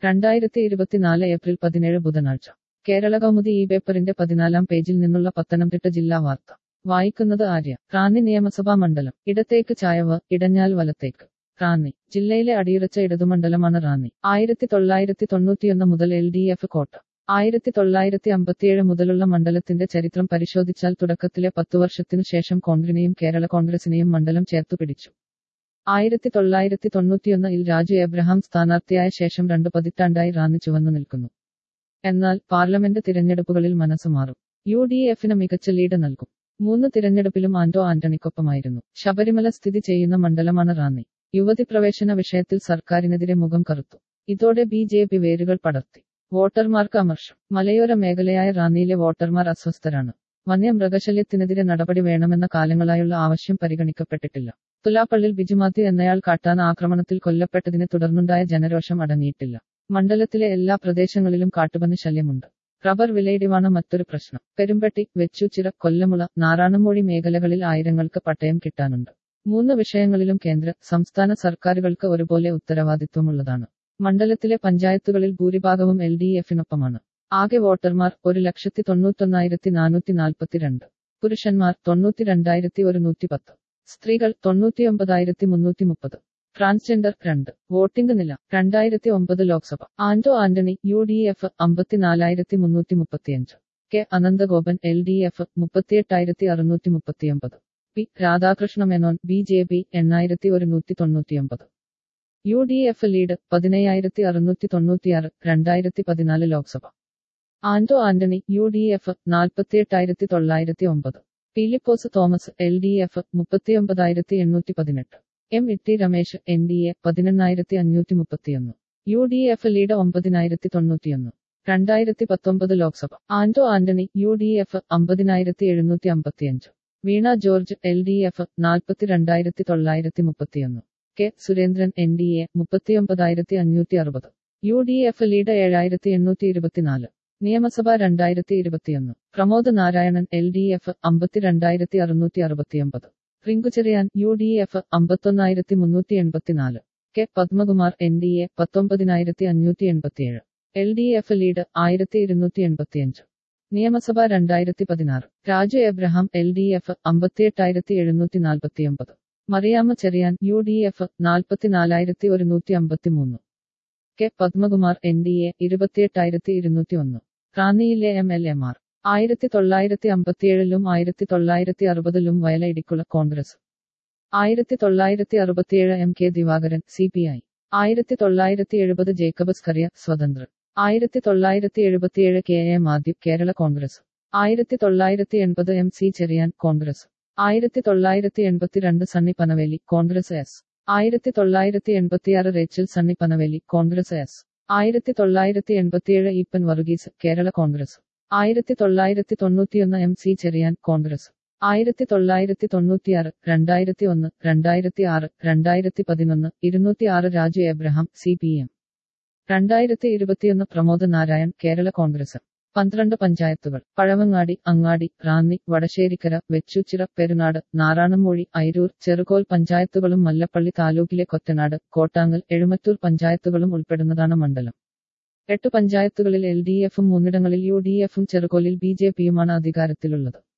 രണ്ടായിരത്തി ഇരുപത്തിനാല് ഏപ്രിൽ പതിനേഴ് ബുധനാഴ്ച കേരള കൗമുദി ഈ പേപ്പറിന്റെ പതിനാലാം പേജിൽ നിന്നുള്ള പത്തനംതിട്ട ജില്ലാ വാർത്ത വായിക്കുന്നത് ആര്യ റാന്നി നിയമസഭാ മണ്ഡലം ഇടത്തേക്ക് ചായവ് ഇടഞ്ഞാൽ വലത്തേക്ക് റാന്നി ജില്ലയിലെ അടിയുറച്ച ഇടതുമണ്ഡലമാണ് റാന്നി ആയിരത്തി തൊള്ളായിരത്തി തൊണ്ണൂറ്റിയൊന്ന് മുതൽ എൽ ഡി എഫ് കോട്ട ആയിരത്തി തൊള്ളായിരത്തി അമ്പത്തിയേഴ് മുതലുള്ള മണ്ഡലത്തിന്റെ ചരിത്രം പരിശോധിച്ചാൽ തുടക്കത്തിലെ പത്തു വർഷത്തിനു ശേഷം കോൺഗ്രസിനെയും കേരള കോൺഗ്രസിനെയും മണ്ഡലം ചേർത്തു പിടിച്ചു ആയിരത്തി തൊള്ളായിരത്തി തൊണ്ണൂറ്റിയൊന്നിൽ രാജു എബ്രഹാം സ്ഥാനാർത്ഥിയായ ശേഷം രണ്ടു പതിറ്റാണ്ടായി റാന്നി ചുവന്നു നിൽക്കുന്നു എന്നാൽ പാർലമെന്റ് തിരഞ്ഞെടുപ്പുകളിൽ മനസ്സ് മാറും യു ഡി എഫിന് മികച്ച ലീഡ് നൽകും മൂന്ന് തിരഞ്ഞെടുപ്പിലും ആന്റോ ആന്റണിക്കൊപ്പമായിരുന്നു ശബരിമല സ്ഥിതി ചെയ്യുന്ന മണ്ഡലമാണ് റാന്നി യുവതി പ്രവേശന വിഷയത്തിൽ സർക്കാരിനെതിരെ മുഖം കറുത്തു ഇതോടെ ബി ജെ പി വേരുകൾ പടർത്തി വോട്ടർമാർക്ക് അമർഷം മലയോര മേഖലയായ റാന്നിയിലെ വോട്ടർമാർ അസ്വസ്ഥരാണ് വന്യമൃഗശല്യത്തിനെതിരെ നടപടി വേണമെന്ന കാലങ്ങളായുള്ള ആവശ്യം പരിഗണിക്കപ്പെട്ടിട്ടില്ല തുലാപ്പള്ളിൽ ബിജുമാത്യു എന്നയാൾ കാട്ടാന ആക്രമണത്തിൽ കൊല്ലപ്പെട്ടതിനെ തുടർന്നുണ്ടായ ജനരോഷം അടങ്ങിയിട്ടില്ല മണ്ഡലത്തിലെ എല്ലാ പ്രദേശങ്ങളിലും കാട്ടുപന്നി ശല്യമുണ്ട് റബ്ബർ വിലയിടിവാണ് മറ്റൊരു പ്രശ്നം പെരുമ്പട്ടി വെച്ചൂച്ചിറ കൊല്ലമുള നാറാണമൂഴി മേഖലകളിൽ ആയിരങ്ങൾക്ക് പട്ടയം കിട്ടാനുണ്ട് മൂന്ന് വിഷയങ്ങളിലും കേന്ദ്ര സംസ്ഥാന സർക്കാരുകൾക്ക് ഒരുപോലെ ഉത്തരവാദിത്വമുള്ളതാണ് മണ്ഡലത്തിലെ പഞ്ചായത്തുകളിൽ ഭൂരിഭാഗവും എൽ ഡി എഫിനൊപ്പമാണ് ആകെ വോട്ടർമാർ ഒരു ലക്ഷത്തി തൊണ്ണൂറ്റൊന്നായിരത്തി നാനൂറ്റി നാൽപ്പത്തിരണ്ട് പുരുഷന്മാർ തൊണ്ണൂറ്റി രണ്ടായിരത്തി ഒരുന്നൂറ്റി പത്ത് സ്ത്രീകൾ തൊണ്ണൂറ്റിയൊമ്പതായിരത്തി മുന്നൂറ്റി മുപ്പത് ട്രാൻസ്ജെൻഡർ രണ്ട് വോട്ടിംഗ് നില രണ്ടായിരത്തി ഒമ്പത് Lok Sabha Anto Antony U D F അമ്പത്തിനാലായിരത്തി മുന്നൂറ്റി മുപ്പത്തിയഞ്ച് K Ananthagopan L D F മുപ്പത്തിയെട്ടായിരത്തി അറുന്നൂറ്റി മുപ്പത്തിയൊമ്പത് P Radhakrishna Menon B J P എണ്ണായിരത്തി ഒരുന്നൂറ്റി തൊണ്ണൂറ്റിയൊമ്പത് യു ഡി എഫ് ലീഡ് പതിനയ്യായിരത്തി അറുന്നൂറ്റി തൊണ്ണൂറ്റിയാറ് രണ്ടായിരത്തി പതിനാല് Lok Sabha Anto Antony U D F നാൽപ്പത്തിയെട്ടായിരത്തി തൊള്ളായിരത്തി ഒമ്പത് Philipose Thomas L D F മുപ്പത്തിയൊമ്പതായിരത്തി എണ്ണൂറ്റി പതിനെട്ട് M Itty Ramesh N D A പതിനെണ്ണായിരത്തി അഞ്ഞൂറ്റി മുപ്പത്തിയൊന്ന് യു ഡി എഫ് ലീഡ് ഒമ്പതിനായിരത്തി തൊണ്ണൂറ്റിയൊന്ന് രണ്ടായിരത്തി പത്തൊമ്പത് Lok Sabha Anto Antony U D F അമ്പതിനായിരത്തി എഴുന്നൂറ്റി അമ്പത്തിയഞ്ച് Veena George L D F നാൽപ്പത്തിരണ്ടായിരത്തി തൊള്ളായിരത്തി മുപ്പത്തിയൊന്ന് K Surendran N D A മുപ്പത്തിയൊമ്പതായിരത്തി അഞ്ഞൂറ്റി അറുപത് യു ഡി എഫ് ലീഡ് ഏഴായിരത്തി എണ്ണൂറ്റി ഇരുപത്തിനാല് നിയമസഭ രണ്ടായിരത്തി ഇരുപത്തിയൊന്ന് Pramod Narayanan L D F അമ്പത്തിരണ്ടായിരത്തി അറുന്നൂറ്റി അറുപത്തിയൊമ്പത് റിങ്കുചെറിയാൻ യു ഡി എഫ് അമ്പത്തൊന്നായിരത്തി മുന്നൂറ്റി എൺപത്തിനാല് K Padmakumar N D A പത്തൊമ്പതിനായിരത്തി അഞ്ഞൂറ്റി എൺപത്തിയേഴ് എൽ ഡി എഫ് ലീഡ് ആയിരത്തി ഇരുന്നൂറ്റി എൺപത്തിയഞ്ച് നിയമസഭ രണ്ടായിരത്തി പതിനാറ് Raju Abraham L D F അമ്പത്തിയെട്ടായിരത്തി എഴുന്നൂറ്റി നാൽപ്പത്തിയൊമ്പത് Mariyamma Cheriyan U D F നാൽപ്പത്തിനാലായിരത്തി ഒരുന്നൂറ്റി അമ്പത്തിമൂന്ന് K Padmakumar N D A ഇരുപത്തിയെട്ടായിരത്തി ഇരുന്നൂറ്റി ഒന്ന് റാന്നിയിലെ എം എൽ എമാർ ആയിരത്തി തൊള്ളായിരത്തി അമ്പത്തിയേഴിലും ആയിരത്തി തൊള്ളായിരത്തി അറുപതിലും വയല ഇടിക്കുള കോൺഗ്രസ് ആയിരത്തി തൊള്ളായിരത്തി അറുപത്തിയേഴ് M K Divakaran C P I ആയിരത്തി തൊള്ളായിരത്തി എഴുപത് ജേക്കബ് സ്കറിയ സ്വതന്ത്രൻ ആയിരത്തി തൊള്ളായിരത്തി എഴുപത്തിയേഴ് K A Mathew Kerala Congress ആയിരത്തി തൊള്ളായിരത്തി എൺപത് എം സി ചെറിയാൻ കോൺഗ്രസ് ആയിരത്തി തൊള്ളായിരത്തി എൺപത്തിരണ്ട് സണ്ണി പനവേലി കോൺഗ്രസ് എസ് ആയിരത്തി തൊള്ളായിരത്തി എൺപത്തിയാറ് റേച്ചൽ സണ്ണി പനവേലി കോൺഗ്രസ് എസ് ആയിരത്തി തൊള്ളായിരത്തി എൺപത്തിയേഴ് ഈപ്പൻ വർഗീസ് കേരള കോൺഗ്രസ് ആയിരത്തി തൊള്ളായിരത്തി തൊണ്ണൂറ്റിയൊന്ന് എം സി ചെറിയാൻ കോൺഗ്രസ് ആയിരത്തി തൊള്ളായിരത്തി തൊണ്ണൂറ്റിയാറ് രണ്ടായിരത്തി ഒന്ന് രണ്ടായിരത്തി ആറ് രണ്ടായിരത്തി പതിനൊന്ന് ഇരുന്നൂറ്റി ആറ് Raju Abraham C P M രണ്ടായിരത്തി ഇരുപത്തിയൊന്ന് പ്രമോദ് നാരായൺ കേരള കോൺഗ്രസ് പന്ത്രണ്ട് പഞ്ചായത്തുകൾ പഴവങ്ങാടി അങ്ങാടി റാന്നി വടശ്ശേരിക്കര വെച്ചൂച്ചിറ പെരുനാട് നാറാണമൂഴി ഐരൂർ ചെറുകോൽ പഞ്ചായത്തുകളും മല്ലപ്പള്ളി താലൂക്കിലെ കൊറ്റനാട് കോട്ടാങ്ങൽ എഴുമറ്റൂർ പഞ്ചായത്തുകളും ഉൾപ്പെടുന്നതാണ് മണ്ഡലം എട്ട് പഞ്ചായത്തുകളിൽ എൽ ഡി എഫും മൂന്നിടങ്ങളിൽ യു ഡി എഫും ചെറുകോലിൽ ബി ജെ പിയുമാണ് അധികാരത്തിലുള്ളത്